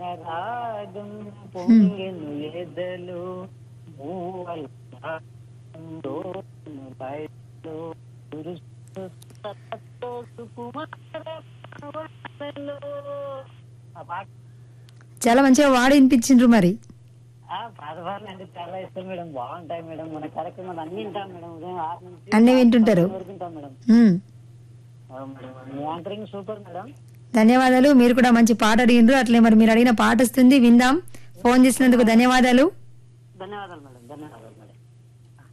రాగం పొంగెను ఎదలు మూవల బయలు కురుస్తూ సుకుమార పవనలో. ఆ పాట చాలా మంచిగా వాడి వినిపించిండ్రు మరి ఆ పాత పాటలు అంటే చాలా ఇష్టం మేడం బాగుంటాయి మేడం మన కార్యక్రమాలు అన్ని వింటాం మేడం ఉదయం ఆరు నుంచి అన్ని వింటుంటారు. పది వరకు వింటాం మేడం ఉమ్. అవును మేడం మీ యాంకరింగ్ సూపర్ మేడం ధన్యవాదాలు మీరు కూడా మంచి పాట అడిగిండ్రు అట్లే మరి మీరు అడిగిన పాట వస్తుంది విందాం ఫోన్ చేసినందుకు ధన్యవాదాలు ధన్యవాదాలు మేడం ధన్యవాదాలు